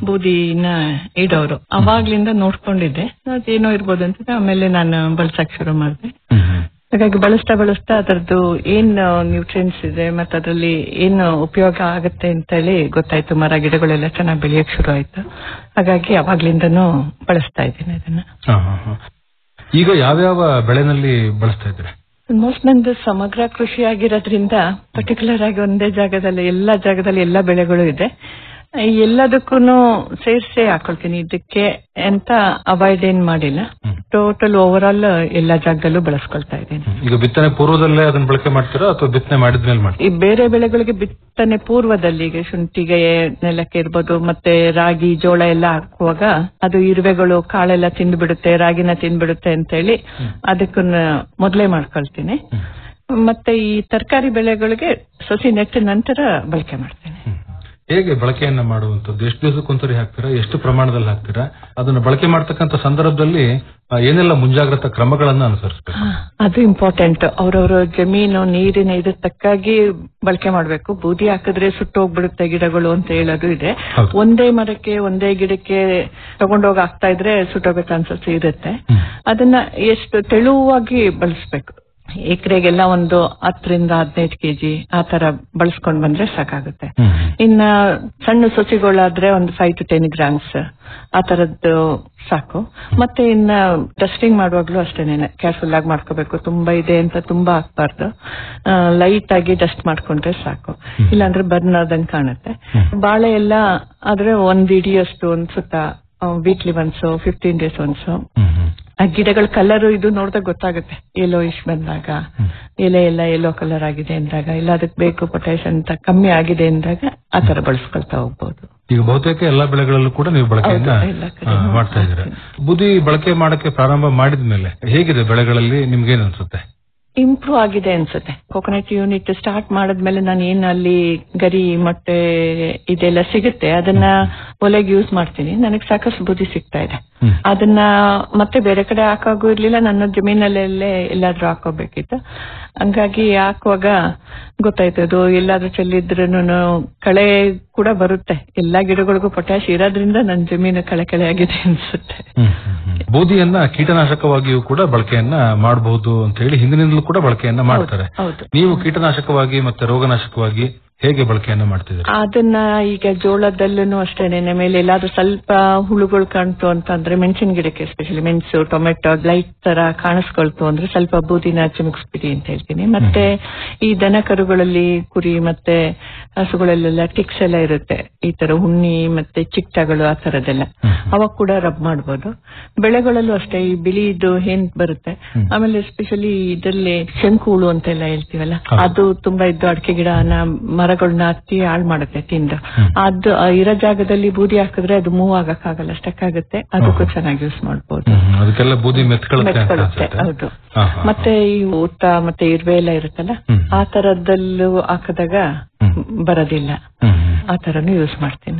ಬೂದಿನ ಇಡೋರು ಅವಾಗ್ಲಿಂದ ನೋಡ್ಕೊಂಡಿದ್ದೆ ಅದೇನೋ ಇರ್ಬೋದು ಅಂತ ಆಮೇಲೆ ನಾನು ಬಳಸಕ್ ಶುರು ಮಾಡಿದೆ ಹಾಗಾಗಿ ಬಳಸ್ತಾ ಬಳಸ್ತಾ ಅದರದ್ದು ಏನ್ ನ್ಯೂಟ್ರಿಯನ್ಸ್ ಇದೆ ಮತ್ತೆ ಅದರಲ್ಲಿ ಏನು ಉಪಯೋಗ ಆಗುತ್ತೆ ಅಂತ ಹೇಳಿ ಗೊತ್ತಾಯ್ತು ಮರ ಗಿಡಗಳೆಲ್ಲ ಚೆನ್ನಾಗಿ ಬೆಳೆಯಕ್ ಶುರು ಆಯ್ತು ಹಾಗಾಗಿ ಅವಾಗ್ಲಿಂದನೂ ಬಳಸ್ತಾ ಇದ್ದೀನಿ ಅದನ್ನ ಹಾ, ಹಾ, ಹಾ. ಈಗ ಯಾವ್ಯಾವ ಬೆಳೆನಲ್ಲಿ ಬಳಸ್ತಾ ಇದ್ರೆ ಆಲ್ಮೋಸ್ಟ್ ನಂದು ಸಮಗ್ರ ಕೃಷಿ ಆಗಿರೋದ್ರಿಂದ ಪರ್ಟಿಕ್ಯುಲರ್ ಆಗಿ ಒಂದೇ ಜಾಗದಲ್ಲಿ ಎಲ್ಲಾ ಜಾಗದಲ್ಲಿ ಎಲ್ಲಾ ಬೆಳೆಗಳು ಇದೆ ಎಲ್ಲದಕ್ಕೂ ಸೇರ್ಸೇ ಹಾಕೊಳ್ತೀನಿ ಇದಕ್ಕೆ ಅಂತ ಅವಾಯ್ಡ್ ಏನ್ ಮಾಡಿಲ್ಲ ಟೋಟಲ್ ಓವರ್ ಆಲ್ ಎಲ್ಲಾ ಜಾಗದಲ್ಲೂ ಬಳಸ್ಕೊಳ್ತಾ ಇದ್ದೀನಿ ಈಗ ಬಿತ್ತನೆ ಪೂರ್ವದಲ್ಲೇ ಅದನ್ನ ಬಳಕೆ ಮಾಡ್ತೀರಾ ಅಥವಾ ಬಿತ್ತನೆ ಮಾಡಿದ್ಮೇಲೆ ಮಾಡ್ತೀರಾ ಈ ಬೇರೆ ಬೆಳೆಗಳಿಗೆ ಬಿತ್ತನೆ ಪೂರ್ವದಲ್ಲಿ ಈಗ ಶುಂಠಿಗೆ ನೆಲಕ್ಕೆ ಇರ್ಬೋದು ಮತ್ತೆ ರಾಗಿ ಜೋಳ ಎಲ್ಲ ಹಾಕುವಾಗ ಅದು ಇರುವೆಗಳು ಕಾಳೆಲ್ಲ ತಿಂದ್ಬಿಡುತ್ತೆ ರಾಗಿನ ತಿಂದ್ಬಿಡುತ್ತೆ ಅಂತ ಹೇಳಿ ಅದಕ್ಕನ್ನ ಮೊದಲೇ ಮಾಡ್ಕೊಳ್ತೀನಿ ಮತ್ತೆ ಈ ತರಕಾರಿ ಬೆಳೆಗಳಿಗೆ ಸಸಿ ನೆಟ್ಟ ನಂತರ ಬಳಕೆ ಮಾಡ್ತೀನಿ ಹೇಗೆ ಬಳಕೆಯನ್ನ ಮಾಡುವಂತದ್ದು ಎಷ್ಟು ದಿವಸಕ್ಕೊಂದ್ಸರಿ ಹಾಕ್ತೀರಾ ಎಷ್ಟು ಪ್ರಮಾಣದಲ್ಲಿ ಹಾಕ್ತೀರಾ ಅದನ್ನ ಬಳಕೆ ಮಾಡ್ತಕ್ಕಂಥ ಸಂದರ್ಭದಲ್ಲಿ ಆ, ಏನೆಲ್ಲ ಮುಂಜಾಗ್ರತಾ ಕ್ರಮಗಳನ್ನ ಅನುಸರಿಸಬೇಕು ಅದು ಇಂಪಾರ್ಟೆಂಟ್ ಅವ್ರವ್ರ ಜಮೀನು ನೀರಿನ ಇದ್ರ ತಕ್ಕಾಗಿ ಬಳಕೆ ಮಾಡ್ಬೇಕು ಬೂದಿ ಹಾಕಿದ್ರೆ ಸುಟ್ಟು ಹೋಗ್ಬಿಡುತ್ತೆ ಗಿಡಗಳು ಅಂತ ಹೇಳೋದು ಇದೆ ಒಂದೇ ಮರಕ್ಕೆ ಒಂದೇ ಗಿಡಕ್ಕೆ ತಗೊಂಡೋಗಿ ಹಾಕ್ತಾ ಇದ್ರೆ ಸುಟ್ಟೋಗೋ ಚಾನ್ಸಸ್ ಇರುತ್ತೆ ಅದನ್ನ ಎಷ್ಟು ತೆಳುವಾಗಿ ಬಳಸ್ಬೇಕು ಎಕರೆಗೆಲ್ಲ ಒಂದು ಹತ್ತರಿಂದ ಹದಿನೈದು ಕೆಜಿ ಆ ತರ ಬಳಸ್ಕೊಂಡ್ ಬಂದ್ರೆ ಸಾಕಾಗುತ್ತೆ ಇನ್ನ ಸಣ್ಣ ಸಸಿಗಳಾದ್ರೆ ಒಂದು ಫೈವ್ ಟು ಟೆನ್ ಗ್ರಾಮ್ಸ್ ಆ ತರದ್ದು ಸಾಕು ಮತ್ತೆ ಇನ್ನ ಡಸ್ಟಿಂಗ್ ಮಾಡುವಾಗ್ಲೂ ಅಷ್ಟೇನೆ ಕೇರ್ಫುಲ್ ಆಗಿ ಮಾಡ್ಕೋಬೇಕು ತುಂಬಾ ಇದೆ ಅಂತ ತುಂಬಾ ಹಾಕ್ಬಾರ್ದು ಲೈಟ್ ಆಗಿ ಡಸ್ಟ್ ಮಾಡ್ಕೊಂಡ್ರೆ ಸಾಕು ಇಲ್ಲಾಂದ್ರೆ ಬರ್ನ್ ಆದಂಗ್ ಕಾಣುತ್ತೆ ಬಾಳೆ ಎಲ್ಲ ಆದ್ರೆ ಒಂದ್ ಇಡಿಯಷ್ಟು ಒಂದ್ ಸುತ್ತ weekly once fifteen days once ಆ ಗಿಡಗಳ ಕಲರ್ ಇದು ನೋಡಿದಾಗ ಗೊತ್ತಾಗುತ್ತೆ ಎಲ್ಲೋ ಇಶ್ ಬಂದಾಗ ಎಲೆ ಎಲ್ಲ ಎಲ್ಲೋ ಕಲರ್ ಆಗಿದೆ ಅಂದಾಗ ಇಲ್ಲ ಅದಕ್ಕೆ ಬೇಕು ಪೊಟ್ಯಾಷ್ ಅಂತ ಕಮ್ಮಿ ಆಗಿದೆ ಅಂದಾಗ ಆ ತರ ಬಳಸ್ಕೊಳ್ತಾ ಹೋಗ್ಬೋದು ಈಗ ಬಹುತೇಕ ಎಲ್ಲಾ ಬೆಳೆಗಳಲ್ಲೂ ಕೂಡ ನೀವು ಬಳಕೆಯನ್ನ ಹೌದು, ಎಲ್ಲ ಕಡೆ ಆ, ಮಾಡ್ತಾ ಇದ್ದೀರಾ ಬುದಿ ಬಳಕೆ ಮಾಡಕ್ಕೆ ಪ್ರಾರಂಭ ಮಾಡಿದ್ಮೇಲೆ ಹೇಗಿದೆ ಬೆಳೆಗಳಲ್ಲಿ ನಿಮ್ಗೇನ್ ಅನ್ಸುತ್ತೆ ಇಂಪ್ರೂವ್ ಆಗಿದೆ ಅನ್ಸುತ್ತೆ ಕೋಕೋನಟ್ ಯೂನಿಟ್ ಸ್ಟಾರ್ಟ್ ಮಾಡಿದ್ಮೇಲೆ ನಾನು ಏನ್ ಅಲ್ಲಿ ಗರಿ ಮೊಟ್ಟೆ ಇದೆಲ್ಲ ಸಿಗುತ್ತೆ ಅದನ್ನ ಒಲೆಗೆ ಯೂಸ್ ಮಾಡ್ತೀನಿ ನನಗೆ ಸಾಕಷ್ಟು ಬುದ್ಧಿ ಸಿಗ್ತಾ ಇದೆ ಅದನ್ನ ಮತ್ತೆ ಬೇರೆ ಕಡೆ ಹಾಕಾಗೂ ಇರ್ಲಿಲ್ಲ ನನ್ನ ಜಮೀನಲ್ಲೇ ಎಲ್ಲಾದ್ರೂ ಹಾಕೋಬೇಕಿತ್ತು ಹಂಗಾಗಿ ಹಾಕುವಾಗ ಗೊತ್ತಾಯ್ತು ಅದು ಎಲ್ಲಾದ್ರೂ ಚೆಲ್ಲಿದ್ರೂ ಕಳೆ ಕೂಡ ಬರುತ್ತೆ ಎಲ್ಲಾ ಗಿಡಗಳಿಗೂ ಪೊಟ್ಯಾಶ್ ಇರೋದ್ರಿಂದ ನನ್ನ ಜಮೀನು ಕಳೆ ಕಳೆ ಆಗಿದೆ ಅನ್ಸುತ್ತೆ ಬೂದಿಯನ್ನ ಕೀಟನಾಶಕವಾಗಿಯೂ ಕೂಡ ಬಳಕೆಯನ್ನ ಮಾಡಬಹುದು ಅಂತ ಹೇಳಿ ಹಿಂದಿನಿಂದಲೂ ಕೂಡ ಬಳಕೆಯನ್ನ ಮಾಡ್ತಾರೆ ಹೌದು ನೀವು ಕೀಟನಾಶಕವಾಗಿ ಮತ್ತೆ ರೋಗನಾಶಕವಾಗಿ ಹೇಗೆ ಬಳಕೆಯನ್ನ ಮಾಡ್ತಿದ್ದೀರಾ ಅದನ್ನ ಈಗ ಜೋಳದಲ್ಲೂ ಅಷ್ಟೇನೆ ಮೇಲೆ ಎಲ್ಲಾದ್ರೂ ಸ್ವಲ್ಪ ಹುಳುಗಳು ಕಾಣ್ತು ಅಂತಂದ್ರೆ ಮೆಣಸಿನ ಗಿಡಕ್ಕೆ ಎಸ್ಪೆಷಲಿ ಮೆಣಸು ಟೊಮೆಟೊ ಲೈಟ್ ತರ ಕಾಣಿಸ್ಕೊಳ್ತು ಅಂದ್ರೆ ಸ್ವಲ್ಪ ಬೂದಿನ ಚಿಮುಕ್ಸ್ಬಿಡಿ ಅಂತ ಹೇಳ್ತೀನಿ ಮತ್ತೆ ಈ ದನ ಕರುಗಳಲ್ಲಿ ಕುರಿ ಮತ್ತೆ ಹಸುಗಳಲ್ಲೆಲ್ಲ ಟಿಕ್ಸ್ ಎಲ್ಲ ಇರುತ್ತೆ ಈ ತರ ಹುಣ್ಣಿ ಮತ್ತೆ ಚಿಕ್ಟಗಳು ಆ ತರದೆಲ್ಲ ಅವಾಗ ಕೂಡ ರಬ್ ಮಾಡ್ಬೋದು ಬೆಳೆಗಳಲ್ಲೂ ಅಷ್ಟೇ ಈ ಬಿಳಿದು ಏನ್ ಬರುತ್ತೆ ಆಮೇಲೆ ಎಸ್ಪೆಷಲಿ ಇದರಲ್ಲಿ ಶಂಕು ಹುಳು ಅಂತೆಲ್ಲ ಹೇಳ್ತೀವಲ್ಲ ಅದು ತುಂಬಾ ಇದ್ದು ಅಡಿಕೆ ಗಿಡನ ಮರಗಳನ್ನ ಹತ್ತಿ ಹಾಳು ಮಾಡುತ್ತೆ ತಿಂದು ಅದು ಆ ಇರೋ ಜಾಗದಲ್ಲಿ ಬೂದಿ ಹಾಕಿದ್ರೆ ಅದು ಮೂವ್ ಆಗಕ್ ಆಗಲ್ಲ ಸ್ಟಕ್ ಆಗುತ್ತೆ ಅದಕ್ಕೂ ಚೆನ್ನಾಗಿ ಯೂಸ್ ಮಾಡ್ಬೋದು ಹ್ಮ್, ಅದಕ್ಕೆಲ್ಲ ಬೂದಿ ಮೆತ್ಕೊಳ್ಳುತ್ತೆ ಅಂತ ಮೆತ್ಕೊಳ್ಳುತ್ತೆ, ಅನ್ಸುತ್ತೆ ಹೌದು ಹಾ, ಹಾ. ಮತ್ತೆ ಈ ಊತ ಮತ್ತೆ ಇರುವೆ ಎಲ್ಲ ಇರುತ್ತಲ್ಲ ಆ ತರದಲ್ಲೂ ಹಾಕಿದಾಗ ಬರೋದಿಲ್ಲ ಆ ತರನು ಯೂಸ್ ಮಾಡ್ತೀನಿ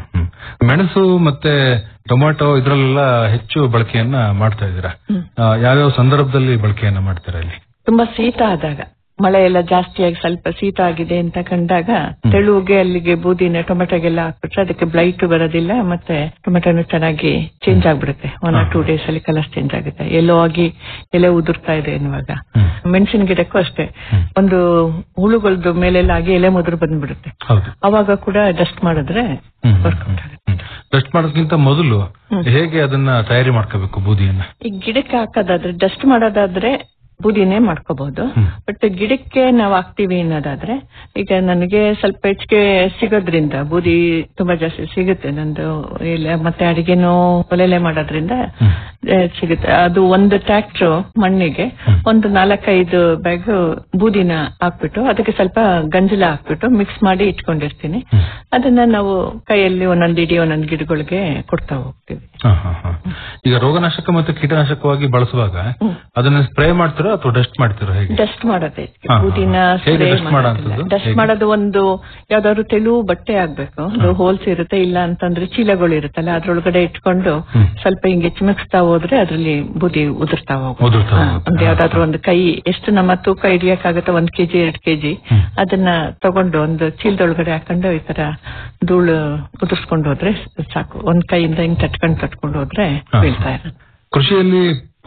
ಮೆಣಸು ಮತ್ತೆ ಟೊಮ್ಯಾಟೊ ಇದ್ರಲ್ಲೆಲ್ಲ ಹೆಚ್ಚು ಬಳಕೆಯನ್ನ ಮಾಡ್ತಾ ಇದ್ದೀರಾ ಆ, ಯಾವ್ಯಾವ ಸಂದರ್ಭದಲ್ಲಿ ಬಳಕೆಯನ್ನ ಮಾಡ್ತೀರಾ ಇಲ್ಲಿ ತುಂಬಾ ಶೀತ ಆದಾಗ ಮಳೆ ಎಲ್ಲ ಜಾಸ್ತಿಯಾಗಿ ಸ್ವಲ್ಪ ಶೀತ ಆಗಿದೆ ಅಂತ ಕಂಡಾಗ ತೆಳುಗೆ ಅಲ್ಲಿಗೆ ಬೂದಿನ ಟೊಮೆಟೊಗೆಲ್ಲ ಹಾಕ್ಬಿಟ್ರೆ ಅದಕ್ಕೆ ಬ್ಲೈಟ್ ಬರೋದಿಲ್ಲ ಮತ್ತೆ ಟೊಮೆಟೊನು ಚೆನ್ನಾಗಿ ಚೇಂಜ್ ಆಗ್ಬಿಡುತ್ತೆ ಒನ್ ಆರ್ ಟೂ ಡೇಸ್ ಅಲ್ಲಿ ಕಲರ್ ಚೇಂಜ್ ಆಗುತ್ತೆ ಎಲ್ಲೋ ಆಗಿ ಎಲೆ ಉದುರ್ತಾ ಇದೆ ಎನ್ನುವಾಗ ಮೆಣಸಿನ ಗಿಡಕ್ಕೂ ಅಷ್ಟೇ ಒಂದು ಹುಳುಗಳದ್ದು ಮೇಲೆಲ್ಲ ಆಗಿ ಎಲೆ ಮುದುರು ಬಂದ್ಬಿಡುತ್ತೆ ಹೌದು ಅವಾಗ ಕೂಡ ಡಸ್ಟ್ ಮಾಡಿದ್ರೆ ವರ್ಕೌಟ್ ಆಗುತ್ತೆ ಡಸ್ಟ್ ಮಾಡೋದಕ್ಕಿಂತ ಮೊದಲು ಹೇಗೆ ಅದನ್ನ ತಯಾರಿ ಮಾಡ್ಕೋಬೇಕು ಬೂದಿಯನ್ನ ಈ ಗಿಡಕ್ಕೆ ಹಾಕೋದಾದ್ರೆ ಡಸ್ಟ್ ಮಾಡೋದಾದ್ರೆ ಬೂದಿನೇ ಮಾಡ್ಕೋಬಹುದು ಬಟ್ ಗಿಡಕ್ಕೆ ನಾವು ಹಾಕ್ತಿವಿ ಅನ್ನೋದಾದ್ರೆ ಈಗ ನನಗೆ ಸ್ವಲ್ಪ ಹೆಚ್ಚಿಗೆ ಸಿಗೋದ್ರಿಂದ ಬೂದಿ ತುಂಬಾ ಜಾಸ್ತಿ ಸಿಗುತ್ತೆ ನಂದು ಇಲ್ಲ ಮತ್ತೆ ಅಡಿಗೆನೂ ಒಲೆಲೆ ಮಾಡೋದ್ರಿಂದ ಆ, ಸಿಗುತ್ತೆ ಅದು ಒಂದು ಟ್ರ್ಯಾಕ್ಟರ್ ಮಣ್ಣಿಗೆ ಒಂದು ನಾಲ್ಕೈದು ಬ್ಯಾಗ್ ಬೂದಿನ ಹಾಕ್ಬಿಟ್ಟು ಅದಕ್ಕೆ ಸ್ವಲ್ಪ ಗಂಜಲ ಹಾಕ್ಬಿಟ್ಟು ಮಿಕ್ಸ್ ಮಾಡಿ ಇಟ್ಕೊಂಡಿರ್ತೀನಿ ಅದನ್ನ ನಾವು ಕೈಯಲ್ಲಿ ಒಂದೊಂದು ಇಡೀ ಒಂದೊಂದು ಗಿಡಗಳಿಗೆ ಕೊಡ್ತಾ ಹೋಗ್ತೀವಿ ಹಾ, ಹಾ, ಹಾ. ಈಗ ರೋಗನಾಶಕ ಮತ್ತೆ ಕೀಟನಾಶಕವಾಗಿ ಬಳಸುವಾಗ ಅದನ್ನ ಸ್ಪ್ರೇ ಮಾಡ್ತೀರಾ ಅಥವಾ ಡಸ್ಟ್ ಮಾಡ್ತೀರಾ ಹೇಗೆ ಡಸ್ಟ್ ಮಾಡೋದೇ ಹಾ, ಹಾ. ಬೂದಿನ ಹೇಗೆ spray dust ಮಾಡೋದಿಲ್ಲ. ಮಾಡೋಂಥದ್ದು? ಡಸ್ಟ್ ಹೇಗೆ? ಮಾಡೋದು ಒಂದು ಯಾವ್ದಾದ್ರು ತೆಳು ಬಟ್ಟೆ ಆಗ್ಬೇಕು ಒಂದು ಹೋಲ್ಸ್ ಇರುತ್ತೆ ಇಲ್ಲ ಅಂತಂದ್ರೆ ಚೀಲಗಳು ಇರುತ್ತಲ್ಲ ಅದ್ರೊಳಗಡೆ ಇಟ್ಕೊಂಡು ಸ್ವಲ್ಪ ಹಿಂಗೆ ಚಿಮಕ್ಸ್ತಾ ಹೋದ್ರೆ ಅದ್ರಲ್ಲಿ ಬೂದಿ ಉದುರ್ತಾ ಹೋಗುತ್ತೆ ಉದುರ್ತಾ ಹಾ, ಹೋಗುತ್ತೆ. ಒಂದು ಯಾವ್ದಾದ್ರು ಒಂದು ಕೈ ಎಷ್ಟು ನಮ್ಮ ತೂಕ ಹಿಡಿಯಕ್ಕಾಗತ್ತೆ ಒಂದ್ ಕೆಜಿ ಎರಡ್ ಕೆಜಿ ಅದನ್ನ ತಗೊಂಡು ಒಂದು ಚೀಲದೊಳಗಡೆ ಹಾಕೊಂಡು ಈ ತರ ಧೂಳು ಉದುರ್ಸ್ಕೊಂಡು ಹೋದ್ರೆ ಸಾಕು ಒಂದ್ ಕೈಯಿಂದ ಹಿಂಗ್ ತಟ್ಕೊಂಡ್ ತಟ್ಕೊಂಡು ಹೋದ್ರೆ ಹಾ. ಬೀಳ್ತಾ ಇರುತ್ತೆ ಕೃಷಿಯಲ್ಲಿ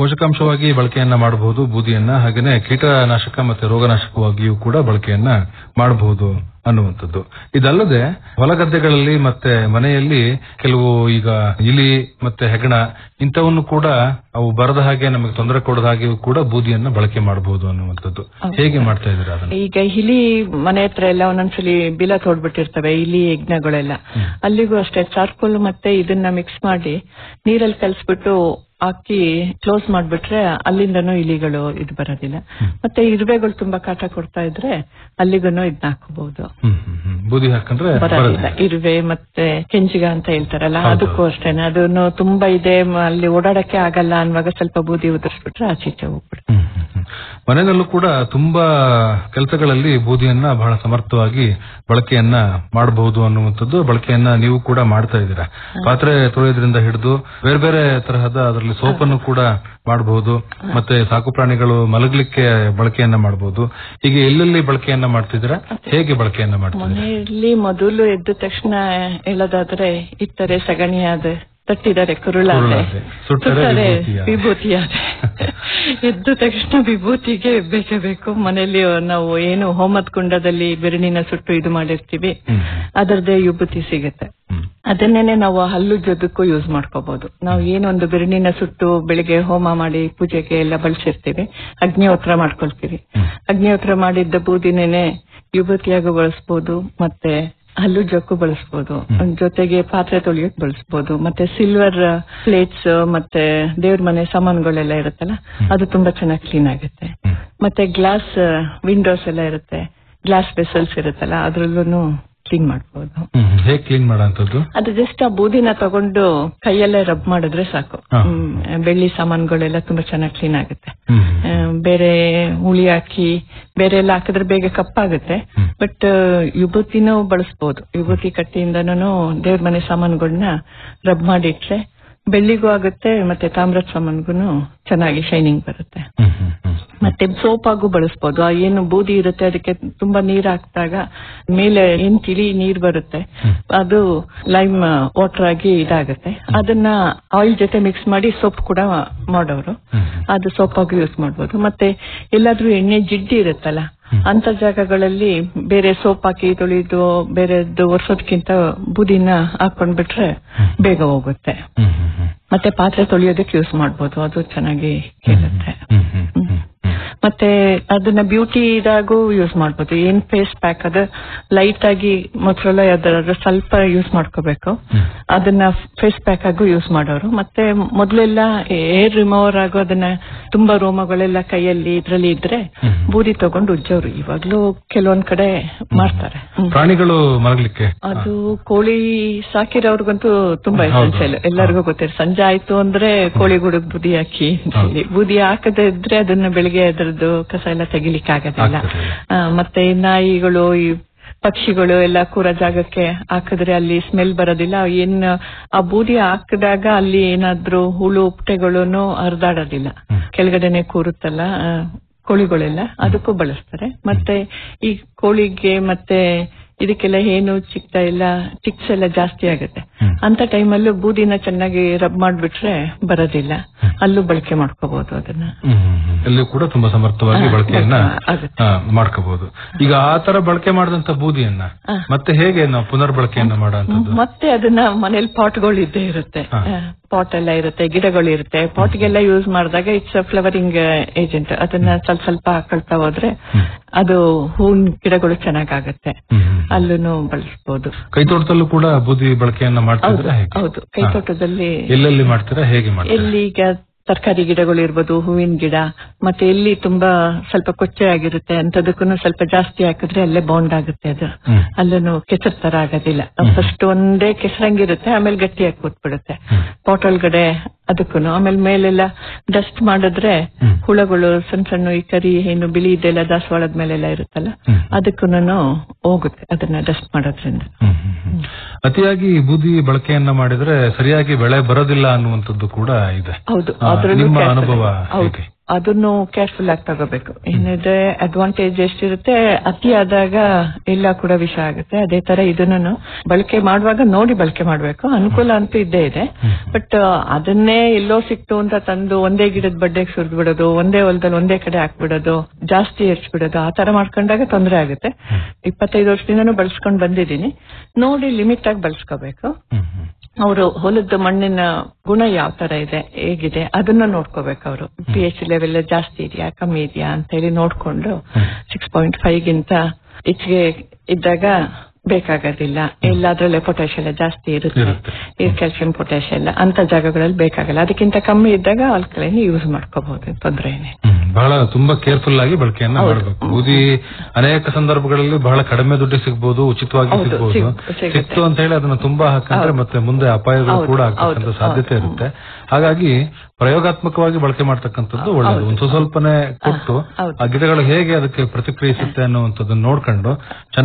ಪೋಷಕಾಂಶವಾಗಿ ಬಳಕೆಯನ್ನ ಮಾಡಬಹುದು ಬೂದಿಯನ್ನ ಹಾಗೇನೆ ಕೀಟನಾಶಕ ಮತ್ತೆ ರೋಗನಾಶಕವಾಗಿಯೂ ಕೂಡ ಬಳಕೆಯನ್ನ ಮಾಡಬಹುದು ಅನ್ನುವಂಥದ್ದು ಇದಲ್ಲದೆ ಹೊಲಗದ್ದೆಗಳಲ್ಲಿ ಮತ್ತೆ ಮನೆಯಲ್ಲಿ ಕೆಲವು ಈಗ ಇಲಿ ಮತ್ತೆ ಹೆಗಣ ಇಂಥವನ್ನು ಕೂಡ ಅವು ಬರದ ಹಾಗೆ ನಮಗೆ ತೊಂದರೆ ಕೊಡದ ಹಾಗೆಯೂ ಕೂಡ ಬೂದಿಯನ್ನ ಬಳಕೆ ಮಾಡಬಹುದು ಅನ್ನುವಂಥದ್ದು ಹೇಗೆ ಮಾಡ್ತಾ ಇದ್ದೀರಾ ಅದನ್ನ ಈಗ ಇಲಿ ಮನೆ ಹತ್ರ ಎಲ್ಲ ಒಂದೊಂದ್ಸಲಿ ಬಿಲ ತೋಡ್ಬಿಟ್ಟಿರ್ತವೆ ಇಲಿ ಯಜ್ಞಗಳೆಲ್ಲ ಅಲ್ಲಿಗೂ ಅಷ್ಟೇ ಚಾರ್ಕೋಲ್ ಮತ್ತೆ ಇದನ್ನ ಮಿಕ್ಸ್ ಮಾಡಿ ನೀರಲ್ಲಿ ಕಲ್ಸ್ಬಿಟ್ಟು ಹಾಕಿ ಕ್ಲೋಸ್ ಮಾಡ್ಬಿಟ್ರೆ ಅಲ್ಲಿಂದನೂ ಇಲಿಗಳು ಇದು ಬರೋದಿಲ್ಲ ಮತ್ತೆ ಇರುವೆಗಳು ತುಂಬಾ ಕಾಟ ಕೊಡ್ತಾ ಇದ್ರೆ ಅಲ್ಲಿಗೂನು ಇದನ್ನ ಹಾಕೋಬಹುದು ಹ್ಮ್ ಹ್ಮ್ ಹ್ಮ್. ಬೂದಿ ಹಾಕಂದ್ರೆ ಬರೋದಿಲ್ಲ ಬರೋದಿಲ್ಲ ಇರುವೆ ಮತ್ತೆ ಕೆಂಚಿಗ ಅಂತ ಹೇಳ್ತಾರಲ್ಲ ಹೌದು. ಅದಕ್ಕೂ ಅಷ್ಟೇನೆ ಅದನ್ನು ತುಂಬಾ ಇದೆ ಮ- ಅಲ್ಲಿ ಓಡಾಡಕ್ಕೆ ಆಗಲ್ಲ ಅನ್ನುವಾಗ ಸ್ವಲ್ಪ ಬೂದಿ ಉದುರಿಸ್ಬಿಟ್ರೆ ಆಚೀಚೆ ಹೋಗ್ಬಿಡುತ್ತೆ ಹ್ಮ್, ಹ್ಮ್, ಹ್ಮ್. ಮನೆಯಲ್ಲೂ ಕೂಡ ತುಂಬಾ ಕೆಲಸಗಳಲ್ಲಿ ಬೂದಿಯನ್ನ ಬಹಳ ಸಮರ್ಥವಾಗಿ ಬಳಕೆಯನ್ನ ಮಾಡಬಹುದು ಅನ್ನುವಂಥದ್ದು ಬಳಕೆಯನ್ನ ನೀವು ಕೂಡ ಮಾಡ್ತಾ ಇದ್ದೀರಾ ಪಾತ್ರೆ ತೊಳೆಯೋದ್ರಿಂದ ಹಿಡಿದು ಬೇರೆ ಬೇರೆ ತರಹದ ಅದರಲ್ಲಿ ಸೋಪನ್ನು ಕೂಡ ಮಾಡಬಹುದು ಮತ್ತೆ ಸಾಕು ಪ್ರಾಣಿಗಳು ಮಲಗಲಿಕ್ಕೆ ಬಳಕೆಯನ್ನ ಮಾಡಬಹುದು ಹೀಗೆ ಎಲ್ಲೆಲ್ಲಿ ಬಳಕೆಯನ್ನ ಮಾಡ್ತಿದ್ದೀರಾ ಹೇಗೆ ಬಳಕೆಯನ್ನ ಮಾಡ್ತಿದ್ದೀರಾ ಮನೆಯಲ್ಲಿ ಮೊದಲು ಎದ್ದ ತಕ್ಷಣ ಹೇಳೋದಾದ್ರೆ ಇತ್ತರೆ ಸಗಣಿಯಾದ ತಟ್ಟಿದರೆ ಕುರುಳಾದೆ ಕುರುಳಾದೆ, ಸುಟ್ಟರೆ ಸುಟ್ಟರೆ ವಿಭೂತಿಯಾದೆ. ವಿಭೂತಿಯಾದೆ ಎದ್ದ ತಕ್ಷಣ ವಿಭೂತಿಗೆ ಬೇಕೇ ಬೇಕು ಮನೆಯಲ್ಲಿ ನಾವು ಏನು ಹೋಮದ ಕುಂಡದಲ್ಲಿ ಬೆರಳಿನ ಸುಟ್ಟು ಇದು ಮಾಡಿರ್ತೀವಿ ಅದರದ್ದೇ ವಿಭೂತಿ ಸಿಗುತ್ತೆ ಅದನ್ನೇನೆ ನಾವು ಹಲ್ಲು ಜೊದಕ್ಕೂ ಯೂಸ್ ಮಾಡ್ಕೋಬಹುದು ನಾವು ಏನೊಂದು ಬೆರಳಿನ ಸುಟ್ಟು ಬೆಳಿಗ್ಗೆ ಹೋಮ ಮಾಡಿ ಪೂಜೆಗೆ ಎಲ್ಲ ಬಳಸಿರ್ತೀವಿ ಅಗ್ನಿಹೋತ್ರ ಮಾಡ್ಕೊಳ್ತೀವಿ ಅಗ್ನಿಹೋತ್ರ ಮಾಡಿದ್ದ ಬೂದಿನೇನೆ ವಿಭೂತಿಯಾಗೂ ಬಳಸ್ಬೋದು ಮತ್ತೆ ಹಲ್ಲು ಜೊಕ್ಕು ಬಳಸ್ಬೋದು ಜೊತೆಗೆ ಪಾತ್ರೆ ತೊಳೆಯೋಕ್ ಬಳಸ್ಬೋದು ಮತ್ತೆ ಸಿಲ್ವರ್ ಪ್ಲೇಟ್ಸ್ ಮತ್ತೆ ದೇವ್ರ ಮನೆ ಸಾಮಾನುಗಳೆಲ್ಲ ಇರುತ್ತಲ್ಲ ಅದು ತುಂಬಾ ಚೆನ್ನಾಗಿ ಕ್ಲೀನ್ ಆಗುತ್ತೆ ಮತ್ತೆ ಗ್ಲಾಸ್ ವಿಂಡೋಸ್ ಎಲ್ಲ ಇರುತ್ತೆ ಗ್ಲಾಸ್ ವೆಸಲ್ಸ್ ಇರುತ್ತಲ್ಲ ಅದ್ರಲ್ಲೂ ಕ್ಲೀನ್ ಮಾಡ್ಬೋದು ಹ್ಮ್, ಹ್ಮ್. ಹೇಗೆ ಕ್ಲೀನ್ ಮಾಡೋಂಥದ್ದು ಅದು ಜಸ್ಟ್ ಆ ಬೂದಿನ ತಗೊಂಡು ಕೈಯಲ್ಲೇ ರಬ್ ಮಾಡಿದ್ರೆ ಸಾಕು ಹ್ಮ್, ಬೆಳ್ಳಿ ಸಾಮಾನುಗಳೆಲ್ಲ ತುಂಬಾ ಚೆನ್ನಾಗಿ ಕ್ಲೀನ್ ಆಗುತ್ತೆ ಆ, ಬೇರೆ ಹುಳಿ ಹಾಕಿ ಬೇರೆ ಎಲ್ಲ ಹಾಕಿದ್ರೆ ಬೇಗ ಕಪ್ಪಾಗುತ್ತೆ ಬಟ್ ವಿಭೂತಿನೂ ಬಳಸ್ಬೋದು ವಿಭೂತಿ ಕಟ್ಟಿಯಿಂದನೂ ದೇವ್ರ ಮನೆ ಸಾಮಾನುಗಳನ್ನ ರಬ್ ಮಾಡಿಟ್ರೆ ಬೆಳ್ಳಿಗೂ ಆಗುತ್ತೆ ಮತ್ತೆ ತಾಮ್ರದ ಸಾಮಾನ್ಗೂ ಚೆನ್ನಾಗಿ ಶೈನಿಂಗ್ ಬರುತ್ತೆ ಮತ್ತೆ ಸೋಪ್ ಆಗು ಬಳಸ್ಬೋದು ಆ ಏನು ಬೂದಿ ಇರುತ್ತೆ ಅದಕ್ಕೆ ತುಂಬಾ ನೀರ್ ಹಾಕಿದಾಗ ಮೇಲೆ ಏನ್ ತಿಳಿ ನೀರ್ ಬರುತ್ತೆ ಅದು ಲೈಮ್ ವಾಟರ್ ಆಗಿ ಇದಾಗುತ್ತೆ ಅದನ್ನ ಆಯಿಲ್ ಜೊತೆ ಮಿಕ್ಸ್ ಮಾಡಿ ಸೋಪ್ ಕೂಡ ಮಾಡೋರು ಅದು ಸೋಪ್ ಆಗಿ ಯೂಸ್ ಮಾಡ್ಬೋದು ಮತ್ತೆ ಎಲ್ಲಾದ್ರೂ ಎಣ್ಣೆ ಜಿಡ್ಡಿ ಇರುತ್ತಲ್ಲ ಅಂತ ಜಾಗಗಳಲ್ಲಿ ಬೇರೆ ಸೋಪ್ ಹಾಕಿ ತೊಳೆದು ಬೇರೆದ್ದು ಒರ್ಸೋದ್ಕಿಂತ ಬೂದಿನ ಹಾಕೊಂಡ್ಬಿಟ್ರೆ ಬೇಗ ಹೋಗುತ್ತೆ ಮತ್ತೆ ಪಾತ್ರೆ ತೊಳೆಯೋದಕ್ಕೆ ಯೂಸ್ ಮಾಡ್ಬೋದು ಅದು ಚೆನ್ನಾಗಿ ಕೇಳುತ್ತೆ ಮತ್ತೆ ಅದನ್ನ ಬ್ಯೂಟಿ ಇದಾಗೂ ಯೂಸ್ ಮಾಡ್ಬೋದು ಏನ್ ಫೇಸ್ ಪ್ಯಾಕ್ ಅದು ಲೈಟ್ ಆಗಿ ಮೊಸರಲ್ಲ ಯಾವ್ದಾದ್ರು ಸ್ವಲ್ಪ ಯೂಸ್ ಮಾಡ್ಕೋಬೇಕು ಅದನ್ನ ಫೇಸ್ ಪ್ಯಾಕ್ ಆಗು ಯೂಸ್ ಮಾಡೋರು ಮತ್ತೆ ಮೊದ್ಲೆಲ್ಲ ಏರ್ ರಿಮೂವರ್ ಆಗೋ ಅದನ್ನ ತುಂಬಾ ರೋಮಗಳೆಲ್ಲ ಕೈಯಲ್ಲಿ ಇದ್ರಲ್ಲಿ ಇದ್ರೆ ಬೂದಿ ತಗೊಂಡು ಉಜ್ಜೋರು ಇವಾಗ್ಲೂ ಕೆಲವೊಂದ್ ಕಡೆ ಮಾಡ್ತಾರೆ ಹ್ಮ್. ಪ್ರಾಣಿಗಳು ಮಲಗಲಿಕ್ಕೆ ಅದು ಕೋಳಿ ಸಾಕಿರೋರ್ಗಂತೂ ತುಂಬಾ ಎಸೆನ್ಷಿಯಲ್ ಎಲ್ಲರಿಗೂ ಗೊತ್ತಿರ ಸಂಜೆ ಆಯ್ತು ಅಂದ್ರೆ ಕೋಳಿ ಗುಡಕ್ ಬುದಿ ಹಾಕಿ ಅಂತ ಹೇಳಿ. ಬುದಿ ಹಾಕದೇ ಇದ್ರೆ ಅದನ್ನ ಬೆಳಿಗ್ಗೆ ಅದರದ್ದು ಕಸ ಎಲ್ಲ ತೆಗಿಲಿಕ್ಕೆ ಆಗೋದಿಲ್ಲ ಆ, ಮತ್ತೆ ಈ ನಾಯಿಗಳು ಈ ಪಕ್ಷಿಗಳು ಎಲ್ಲ ಕೂರ ಜಾಗಕ್ಕೆ ಹಾಕಿದ್ರೆ ಅಲ್ಲಿ ಸ್ಮೆಲ್ ಬರೋದಿಲ್ಲ ಏನ್ ಆ ಬೂದಿ ಹಾಕಿದಾಗ ಅಲ್ಲಿ ಏನಾದ್ರೂ ಹುಳು ಉಪ್ಟೆಗಳನ್ನು ಹರಿದಾಡೋದಿಲ್ಲ ಕೆಳಗಡೆನೆ ಕೂರುತ್ತಲ್ಲ ಆ, ಕೋಳಿಗಳೆಲ್ಲ ಅದಕ್ಕೂ ಬಳಸ್ತಾರೆ ಮತ್ತೆ ಈ ಕೋಳಿಗೆ ಮತ್ತೆ ಇದಕ್ಕೆಲ್ಲ ಏನು ಚಿಕ್ತ ಎಲ್ಲ ಚಿಕ್ಸ್ ಎಲ್ಲ ಜಾಸ್ತಿ ಆಗುತ್ತೆ ಅಂತ ಟೈಮಲ್ಲೂ ಬೂದಿನ ಚೆನ್ನಾಗಿ ರಬ್ ಮಾಡ್ಬಿಟ್ರೆ ಬರೋದಿಲ್ಲ ಅಲ್ಲೂ ಬಳಕೆ ಮಾಡ್ಕೋಬಹುದು ಅದನ್ನ ಅಲ್ಲಿ ಕೂಡ ತುಂಬಾ ಸಮರ್ಥವಾಗಿ ಹಾ, ಬಳಕೆಯನ್ನ ಆಗುತ್ತೆ. ಆ, ಮಾಡ್ಕೋಬಹುದು ಈಗ ಆ ತರ ಬಳಕೆ ಮಾಡಿದಂತ ಬೂದಿಯನ್ನ ಮತ್ತೆ ಹೇಗೆ ನಾವು ಪುನರ್ ಬಳಕೆಯನ್ನ ಮಾಡೋಂಥದ್ದು ಮತ್ತೆ ಅದನ್ನ ಮನೇಲಿ ಪಾಟ್ಗಳು ಇದ್ದೇ ಇರುತ್ತೆ ಪಾಟ್ ಎಲ್ಲ ಇರುತ್ತೆ ಗಿಡಗಳು ಇರುತ್ತೆ ಪಾಟ್ಗೆಲ್ಲ ಯೂಸ್ ಮಾಡಿದಾಗ ಇಟ್ಸ್ ಫ್ಲವರಿಂಗ್ ಏಜೆಂಟ್ ಅದನ್ನ ಸ್ವಲ್ಪ ಸ್ವಲ್ಪ ಹಾಕೊಳ್ತಾ ಹೋದ್ರೆ ಅದು ಹೂವಿನ ಗಿಡಗಳು ಚೆನ್ನಾಗಾಗತ್ತೆ ಅಲ್ಲೂ ಬಳಸ್ಬೋದು ಕೈ ತೋಟದಲ್ಲೂ ಕೂಡ ಬೂದಿ ಬಳಕೆಯನ್ನ ಮಾಡ್ತಿದ್ರೆ ಹೇಗೆ ಹೌದು ಕೈ ತೋಟದಲ್ಲಿ ಎಲ್ಲೆಲ್ಲಿ ಮಾಡ್ತೀರಾ ಹೇಗೆ ಮಾಡ್ತೀರಾ ಎಲ್ಲಿ ಈಗ ತರಕಾರಿ ಗಿಡಗಳು ಇರ್ಬೋದು ಹೂವಿನ ಗಿಡ ಮತ್ತೆ ಎಲ್ಲಿ ತುಂಬಾ ಸ್ವಲ್ಪ ಕೊಚ್ಚೆ ಆಗಿರುತ್ತೆ ಅಂತದಕ್ಕೂ ಸ್ವಲ್ಪ ಜಾಸ್ತಿ ಹಾಕಿದ್ರೆ ಅಲ್ಲೇ ಬೌಂಡ್ ಆಗುತ್ತೆ ಅದು ಅಲ್ಲೂ ಕೆಸರ್ ತರ ಆಗೋದಿಲ್ಲ ಫಸ್ಟ್ ಒಂದೇ ಕೆಸರಂಗಿರುತ್ತೆ ಆಮೇಲೆ ಗಟ್ಟಿಯಾಗಿ ಕೂತ್ಬಿಡುತ್ತೆ ಪಾಟ್ ಒಳಗಡೆ ಅದಕ್ಕೂ ಆಮೇಲೆ ಮೇಲೆಲ್ಲ ಡಸ್ಟ್ ಮಾಡಿದ್ರೆ ಹುಳಗಳು ಸಣ್ಣ ಸಣ್ಣ ಈ ಕರಿ ಏನು ಬಿಳಿ ಇದೆಲ್ಲ ದಾಸವಾಳದ ಮೇಲೆಲ್ಲ ಇರುತ್ತಲ್ಲ ಅದಕ್ಕೂ ಹೋಗುತ್ತೆ ಅದನ್ನ ಡಸ್ಟ್ ಮಾಡೋದ್ರಿಂದ ಅತಿಯಾಗಿ ಬೂದಿ ಬಳಕೆಯನ್ನ ಮಾಡಿದ್ರೆ ಸರಿಯಾಗಿ ಬೆಳೆ ಬರೋದಿಲ್ಲ ಅನ್ನುವಂಥದ್ದು ಕೂಡ ಇದೆ ಹೌದು ಆ, ಅದ್ರಲ್ಲೂ ನಿಮ್ಮ ಕೆಲಸ ಅನುಭವ ಇದೆ. ಹೌದು ಹೇಗೆ ಅದನ್ನು ಕೇರ್ಫುಲ್ ಆಗಿ ತಗೋಬೇಕು ಏನಿದೆ ಅಡ್ವಾಂಟೇಜ್ ಎಷ್ಟಿರುತ್ತೆ ಅತಿ ಆದಾಗ ಎಲ್ಲ ಕೂಡ ವಿಷ ಆಗುತ್ತೆ ಅದೇ ತರ ಇದನ್ನು ಬಳಕೆ ಮಾಡುವಾಗ ನೋಡಿ ಬಳಕೆ ಮಾಡ್ಬೇಕು ಅನುಕೂಲ ಅಂತೂ ಇದ್ದೇ ಇದೆ ಬಟ್ ಅದನ್ನೇ ಎಲ್ಲೋ ಸಿಕ್ತು ಅಂತ ತಂದು ಒಂದೇ ಗಿಡದ ಬಡ್ಡೆಗೆ ಸುರಿದು ಬಿಡೋದು ಒಂದೇ ಹೊಲದಲ್ಲಿ ಒಂದೇ ಕಡೆ ಹಾಕ್ಬಿಡೋದು ಜಾಸ್ತಿ ಬಿಡೋದು ಆ ತರ ಮಾಡ್ಕೊಂಡಾಗ ತೊಂದರೆ ಆಗುತ್ತೆ ಇಪ್ಪತ್ತೈದು ವರ್ಷದಿಂದನೂ ಬಳಸ್ಕೊಂಡ್ ಬಂದಿದ್ದೀನಿ ನೋಡಿ ಲಿಮಿಟ್ ಆಗಿ ಬಳಸ್ಕೋಬೇಕು ಅವರು ಹೊಲದ ಮಣ್ಣಿನ ಗುಣ ಯಾವ ತರ ಇದೆ ಹೇಗಿದೆ ಅದನ್ನ ನೋಡ್ಕೋಬೇಕು ಅವರು ಪಿ ಎಚ್ ಲೆವೆಲ್ ಜಾಸ್ತಿ ಇದೆಯಾ ಕಮ್ಮಿ ಇದೆಯಾ ಅಂತ ಹೇಳಿ ನೋಡ್ಕೊಂಡು ಸಿಕ್ಸ್ ಪಾಯಿಂಟ್ ಫೈವ್ ಗಿಂತ ಹೆಚ್ಚಿಗೆ ಇದ್ದಾಗ ಬೇಕಾಗೋದಿಲ್ಲ ಎಲ್ಲಾದ್ರಲ್ಲೇ ಪೊಟ್ಯಾಶ್ ಎಲ್ಲ ಜಾಸ್ತಿ ಇರುತ್ತೆ ಈ ಕ್ಯಾಲ್ಸಿಯಂ ಪೊಟ್ಯಾಶ್ ಎಲ್ಲ ಅಂತ ಜಾಗಗಳಲ್ಲಿ ಬೇಕಾಗಲ್ಲ ಅದಕ್ಕಿಂತ ಕಮ್ಮಿ ಇದ್ದಾಗ ಆಲ್ಕಲೈನ್ ಯೂಸ್ ಮಾಡ್ಕೋಬಹುದು ತೊಂದರೆ ಏನೇ ಹ್ಮ್. ಬಹಳ ತುಂಬಾ ಕೇರ್ಫುಲ್ ಆಗಿ ಬಳಕೆಯನ್ನ ಮಾಡಬೇಕು ಬೂದಿ ಅನೇಕ ಸಂದರ್ಭಗಳಲ್ಲಿ ಬಹಳ ಕಡಿಮೆ ದುಡ್ಡಿಗೆ ಸಿಗ್ಬೋದು ಉಚಿತವಾಗಿ ಹೌದು, ಸಿಗ್ಬೋದು ಸಿಗ್- ಸಿಗುತ್ತೆ. ಸಿಕ್ತು ಅಂತ ಹೇಳಿ ಅದನ್ನ ತುಂಬಾ ಹಾಕಂದ್ರೆ ಮತ್ತೆ ಮುಂದೆ ಅಪಾಯಗಳು ಹೌದು, ಕೂಡ ಆಗ್ತಕ್ಕಂಥ ಹೌದು, ಸಾಧ್ಯತೆ ಹೌದು. ಇರುತ್ತೆ ಹಾಗಾಗಿ ಪ್ರಯೋಗಾತ್ಮಕವಾಗಿ ಬಳಕೆ ಮಾಡ್ತಕ್ಕಂಥದ್ದು ಒಳ್ಳೆಯದು ಒಂದು ಸ್ವಲ್ಪನೇ ಕೊಟ್ಟು ಆ ಗಿಡಗಳು ಹೇಗೆ ಅದಕ್ಕೆ ಪ್ರತಿಕ್ರಿಯಿಸುತ್ತೆ ಅನ್ನುವಂಥದ್ದನ್ನ ನೋಡ್ಕೊಂಡು ಚೆನ್ನಾಗಿ